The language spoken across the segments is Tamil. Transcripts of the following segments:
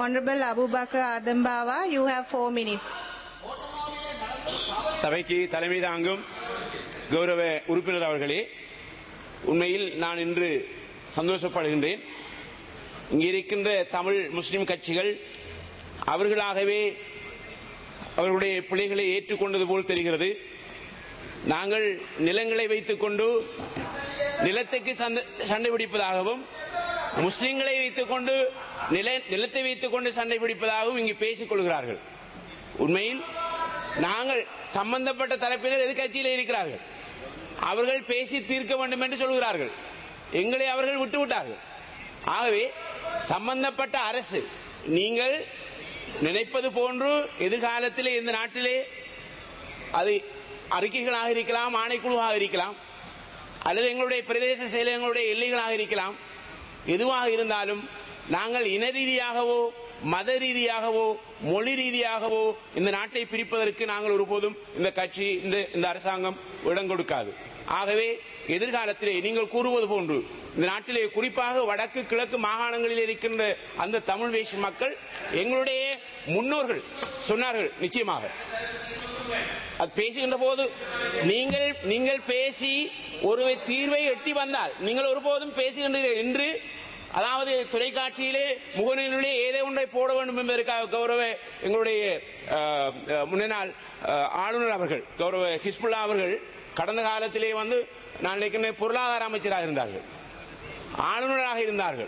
Honorable Abu Bakr Adambawa, you have four minutes. சபைக்கு தலைமை தாங்கும் கௌரவ உறுப்பினர் அவர்களே உண்மையில் நான் இன்று சந்தோஷப்படுகின்றேன் இங்கே இருக்கின்ற தமிழ் முஸ்லிம் கட்சிகள் அவர்களாகவே அவர்களுடைய பிள்ளைகளை ஏற்றுக்கொண்டது போல் தெரிகிறது நாங்கள் நிலங்களை வைத்துக்கொண்டு நிலத்துக்கு சந்த- சண்டை பிடிப்பதாகவும் முஸ்லிம்களை வைத்துக்கொண்டு நில நிலத்தை வைத்துக்கொண்டு சண்டை பிடிப்பதாகவும் இங்கு பேசிக் கொள்கிறார்கள் உண்மையில் நாங்கள் சம்பந்தப்பட்ட தரப்பினர் எதிர்கட்சியில் இருக்கிறார்கள் அவர்கள் பேசி தீர்க்க வேண்டும் என்று சொல்கிறார்கள் எங்களை அவர்கள் விட்டுவிட்டார்கள் ஆகவே சம்பந்தப்பட்ட அரசு நீங்கள் நினைப்பது போன்று எதிர்காலத்திலே இந்த நாட்டிலே அது அறிக்கைகளாக இருக்கலாம் ஆணைக்குழுவாக இருக்கலாம் அல்லது எங்களுடைய பிரதேச செயலகங்களுடைய எல்லைகளாக இருக்கலாம் எதுவாக இருந்தாலும் நாங்கள் இன ரீதியாகவோ மத ரீதியாகவோ மொழி ரீதியாகவோ இந்த நாட்டை பிரிப்பதற்கு நாங்கள் ஒருபோதும் இந்த கட்சி இந்த இந்த அரசாங்கம் இடம் கொடுக்காது ஆகவே எதிர்காலத்திலே நீங்கள் கூறுவது போன்று இந்த நாட்டிலே குறிப்பாக வடக்கு கிழக்கு மாகாணங்களில் இருக்கின்ற அந்த தமிழ் வேசி மக்கள் எங்களுடைய முன்னோர்கள் சொன்னார்கள் நிச்சயமாக அது பேசுகின்ற போது நீங்கள் நீங்கள் பேசி ஒரு தீர்வை எட்டி வந்தால் நீங்கள் ஒருபோதும் பேசுகின்றீர்கள் என்று அதாவது தொலைக்காட்சியிலே முகநூலிலே ஏதோ ஒன்றை போட வேண்டும் என்பதற்காக கௌரவ எங்களுடைய அஹ், அஹ், முன்னாள் அஹ், ஆளுநர் அவர்கள் கௌரவ ஹிஸ்புல்லா அவர்கள் கடந்த காலத்திலே வந்து நான் நினைக்கிறேன் பொருளாதார அமைச்சராக இருந்தார்கள் ஆளுநராக இருந்தார்கள்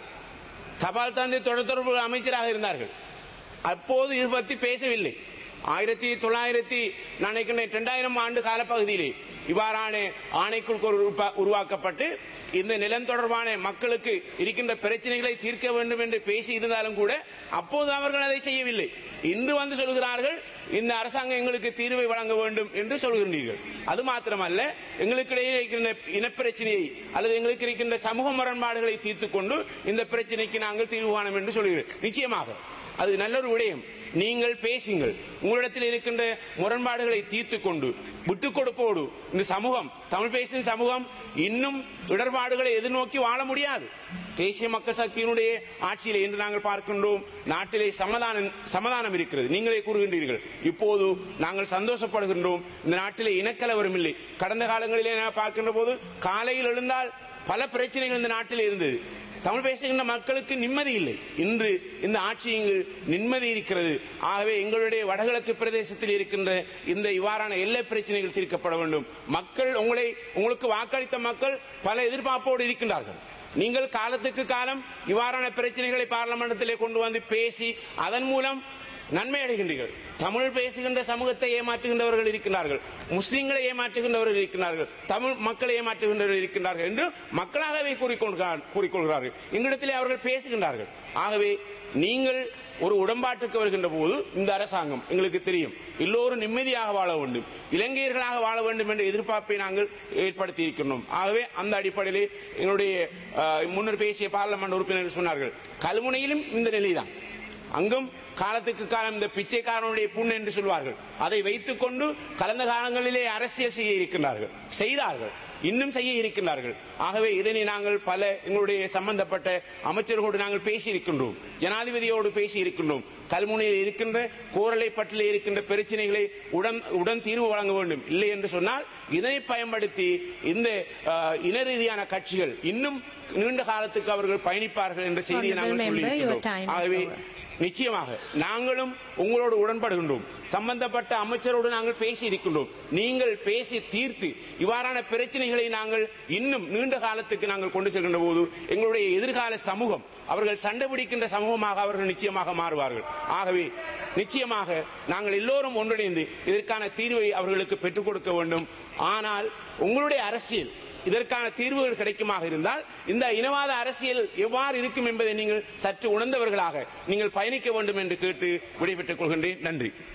தபால் தந்தை தொடர்பு அமைச்சராக இருந்தார்கள் அப்போது இது பற்றி பேசவில்லை ஆயிரத்தி தொள்ளாயிரத்தி நான் நினைக்கிறேன் இரண்டாயிரம் ஆண்டு காலப்பகுதியிலே இவ்வாறான ஆணைக்குழு உருவா- உருவாக்கப்பட்டு இந்த நிலம் தொடர்பான மக்களுக்கு இருக்கின்ற பிரச்சனைகளை தீர்க்க வேண்டும் என்று பேசி இருந்தாலும் கூட அப்போது அவர்கள் அதை செய்யவில்லை இன்று வந்து சொல்கிறார்கள் இந்த அரசாங்கம் எங்களுக்கு தீர்வை வழங்க வேண்டும் என்று சொல்கின்றீர்கள் அது மாத்திரமல்ல எங்களுக்கு இடையே இருக்கின்ற இனப்பிரச்சனையை அல்லது எங்களுக்கு இருக்கின்ற சமூக முரண்பாடுகளை தீர்த்துக் கொண்டு இந்த பிரச்சனைக்கு நாங்கள் தீர்வு காணும் என்று சொல்கிறேன் நிச்சயமாக அது நல்லொரு விடயம் நீங்கள் பேசுங்கள் உங்களிடத்தில் இருக்கின்ற முரண்பாடுகளை தீர்த்துக் கொண்டு விட்டுக் கொடுப்போடு இந்த சமூகம் தமிழ் பேசும் சமூகம் இன்னும் இடர்பாடுகளை எதிர்நோக்கி வாழ முடியாது தேசிய மக்கள் சக்தியினுடைய ஆட்சியிலே என்று நாங்கள் பார்க்கின்றோம் நாட்டிலே சமாதானம் சமாதானம் இருக்கிறது நீங்களே கூறுகின்றீர்கள் இப்போது நாங்கள் சந்தோஷப்படுகின்றோம் இந்த நாட்டிலே இனக்கலவரம் இல்லை கடந்த காலங்களிலே நான் பார்க்கின்ற போது காலையில் எழுந்தால் பல பிரச்சனைகள் இந்த நாட்டில் இருந்தது தமிழ் பேசுகின்ற மக்களுக்கு நிம்மதி இல்லை இன்று இந்த ஆட்சியில் நிம்மதி இருக்கிறது ஆகவே எங்களுடைய வடகிழக்கு பிரதேசத்தில் இருக்கின்ற இந்த இவ்வாறான எல்லை பிரச்சனைகள் தீர்க்கப்பட வேண்டும் மக்கள் உங்களை உங்களுக்கு வாக்களித்த மக்கள் பல எதிர்பார்ப்போடு இருக்கின்றார்கள் நீங்கள் காலத்துக்கு காலம் இவ்வாறான பிரச்சனைகளை பார்லமெண்டத்திலே கொண்டு வந்து பேசி அதன் மூலம் நன்மை அடைகின்றீர்கள் தமிழ் பேசுகின்ற சமூகத்தை ஏமாற்றுகின்றவர்கள் இருக்கிறார்கள் முஸ்லிம்களை ஏமாற்றுகின்றவர்கள் இருக்கிறார்கள் தமிழ் மக்களை ஏமாற்றுகின்றவர்கள் இருக்கிறார்கள் என்று மக்களாகவே கூறிக்கொள்கிறார் கூறிக்கொள்கிறார்கள் எங்களிடத்திலே அவர்கள் பேசுகின்றார்கள் ஆகவே நீங்கள் ஒரு உடன்பாட்டுக்கு வருகின்ற போது இந்த அரசாங்கம் எங்களுக்கு தெரியும் எல்லோரும் நிம்மதியாக வாழ வேண்டும் இலங்கையர்களாக வாழ வேண்டும் என்ற எதிர்பார்ப்பை நாங்கள் ஏற்படுத்தி இருக்கின்றோம் ஆகவே அந்த அடிப்படையிலே எங்களுடைய அஹ், முன்னர் பேசிய பார்லமெண்ட் உறுப்பினர்கள் சொன்னார்கள் கல்முனையிலும் இந்த நிலைதான் அங்கும் காலத்துக்கு காலம் இந்த பிச்சைக்காரனுடைய புண் என்று சொல்வார்கள் அதை வைத்துக் கொண்டு கடந்த காலங்களிலே அரசியல் செய்ய இருக்கின்றார்கள் செய்தார்கள் இன்னும் செய்ய இருக்கின்றார்கள் ஆகவே இதனை நாங்கள் பல எங்களுடைய சம்பந்தப்பட்ட அமைச்சர்களோடு நாங்கள் பேசி இருக்கின்றோம் ஜனாதிபதியோடு பேசி இருக்கின்றோம் கல்முனையில் இருக்கின்ற கோரலை பட்டியலில் இருக்கின்ற பிரச்சனைகளை உடன் உடன் தீர்வு வழங்க வேண்டும் இல்லை என்று சொன்னால் இதனை பயன்படுத்தி இந்த அஹ், இன ரீதியான கட்சிகள் இன்னும் நீண்ட காலத்துக்கு அவர்கள் பயணிப்பார்கள் என்ற செய்தியை Honorable நாங்கள் சொல்லி member, your இருக்கின்றோம் time is ஆகவே over. நிச்சயமாக நாங்களும் உங்களோடு உடன்படுகின்றோம் சம்பந்தப்பட்ட அமைச்சரோடு நாங்கள் பேசி இருக்கின்றோம் நீங்கள் பேசி தீர்த்து இவ்வாறான பிரச்சனைகளை நாங்கள் இன்னும் நீண்ட காலத்துக்கு நாங்கள் கொண்டு செல்கின்ற போது எங்களுடைய எதிர்கால சமூகம் அவர்கள் சண்டை பிடிக்கின்ற சமூகமாக அவர்கள் நிச்சயமாக மாறுவார்கள் ஆகவே நிச்சயமாக நாங்கள் எல்லோரும் ஒன்றிணைந்து இதற்கான தீர்வை அவர்களுக்கு பெற்றுக் கொடுக்க வேண்டும் ஆனால் உங்களுடைய அரசியல் இதற்கான தீர்வுகள் கிடைக்குமாக இருந்தால் இந்த இனவாத அரசியல் எவ்வாறு இருக்கும் என்பதை நீங்கள் சற்று உணர்ந்தவர்களாக நீங்கள் பயணிக்க வேண்டும் என்று கேட்டு விடைபெற்றுக் கொள்கின்றேன் நன்றி